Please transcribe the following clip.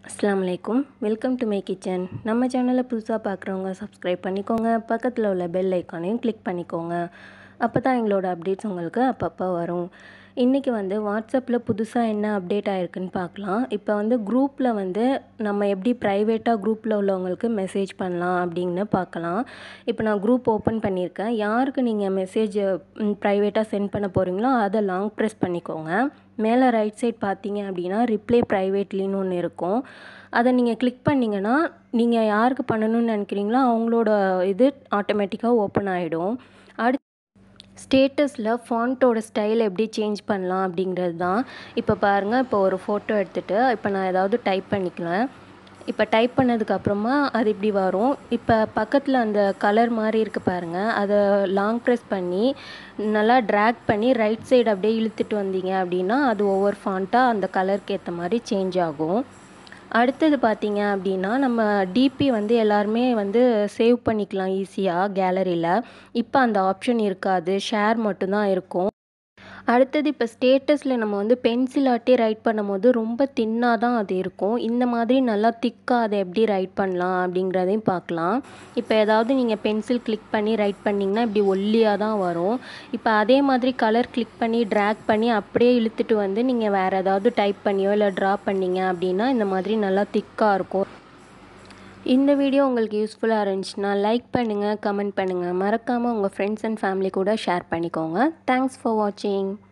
அஸ்ஸலாமு அலைக்கும் welcome to my kitchen நம்ம சேனலை புதுசாக பார்க்குறவங்க சப்ஸ்கிரைப் பண்ணிக்கோங்க பக்கத்தில் உள்ள பெல் ஐக்கானையும் கிளிக் பண்ணிக்கோங்க அப்போ தான் எங்களோட அப்டேட்ஸ் உங்களுக்கு அப்பப்போ வரும் இன்றைக்கி வந்து வாட்ஸ்அப்பில் புதுசாக என்ன அப்டேட் ஆகிருக்குன்னு பார்க்கலாம் இப்போ வந்து குரூப்பில் வந்து நம்ம எப்படி ப்ரைவேட்டாக குரூப்பில் உள்ளவங்களுக்கு மெசேஜ் பண்ணலாம் அப்படின்னு பார்க்கலாம் இப்போ நான் குரூப் ஓப்பன் பண்ணியிருக்கேன் யாருக்கு நீங்கள் மெசேஜ் ப்ரைவேட்டாக சென்ட் பண்ண போகிறீங்களோ அதை லாங் ப்ரெஸ் பண்ணிக்கோங்க மேலே ரைட் சைட் பார்த்தீங்க அப்படின்னா ரிப்ளை ப்ரைவேட்லின்னு ஒன்று இருக்கும் அதை நீங்கள் கிளிக் பண்ணிங்கன்னா நீங்கள் யாருக்கு பண்ணணும்னு நினைக்கிறீங்களோ அவங்களோட இது ஆட்டோமேட்டிக்காக ஓப்பன் ஆகிடும் அடுத்து ஸ்டேட்டஸில் ஃபாண்ட்டோட ஸ்டைல் எப்படி சேஞ்ச் பண்ணலாம் அப்படிங்கிறது தான் இப்போ பாருங்கள் இப்போ ஒரு ஃபோட்டோ எடுத்துகிட்டு இப்போ நான் ஏதாவது டைப் பண்ணிக்கலாம் இப்போ டைப் பண்ணதுக்கப்புறமா அது இப்படி வரும் இப்போ பக்கத்தில் அந்த கலர் மாதிரி இருக்குது பாருங்கள் அதை லாங் ப்ரெஸ் பண்ணி நல்லா ட்ராக் பண்ணி ரைட் சைடு அப்படியே இழுத்துட்டு வந்தீங்க அப்படின்னா அது ஒவ்வொரு ஃபாண்ட்டாக அந்த கலருக்கு ஏற்ற மாதிரி சேஞ்ச் ஆகும் அடுத்தது பார்த்தீங்க அப்படின்னா நம்ம டிபி வந்து எல்லாருமே வந்து சேவ் பண்ணிக்கலாம் ஈஸியாக கேலரியில் இப்போ அந்த ஆப்ஷன் இருக்காது ஷேர் மட்டும்தான் இருக்கும் அடுத்தது இப்போ ஸ்டேட்டஸில் நம்ம வந்து பென்சில் ஆட்டி ரைட் பண்ணும்போது ரொம்ப தின்னாக தான் அது இருக்கும் இந்த மாதிரி நல்லா திக்காக அதை எப்படி ரைட் பண்ணலாம் அப்படிங்கிறதையும் பார்க்கலாம் இப்போ ஏதாவது நீங்கள் பென்சில் கிளிக் பண்ணி ரைட் பண்ணிங்கன்னா இப்படி ஒல்லியாக தான் வரும் இப்போ அதே மாதிரி கலர் கிளிக் பண்ணி ட்ராக் பண்ணி அப்படியே இழுத்துட்டு வந்து நீங்கள் வேறு ஏதாவது டைப் பண்ணியோ இல்லை ட்ரா பண்ணிங்க அப்படின்னா இந்த மாதிரி நல்லா திக்காக இருக்கும் இந்த வீடியோ உங்களுக்கு யூஸ்ஃபுல்லாக இருந்துச்சுன்னா லைக் பண்ணுங்கள் கமெண்ட் பண்ணுங்கள் மறக்காமல் உங்கள் ஃப்ரெண்ட்ஸ் அண்ட் ஃபேமிலி கூட ஷேர் பண்ணிக்கோங்க தேங்க்ஸ் ஃபார் வாட்சிங்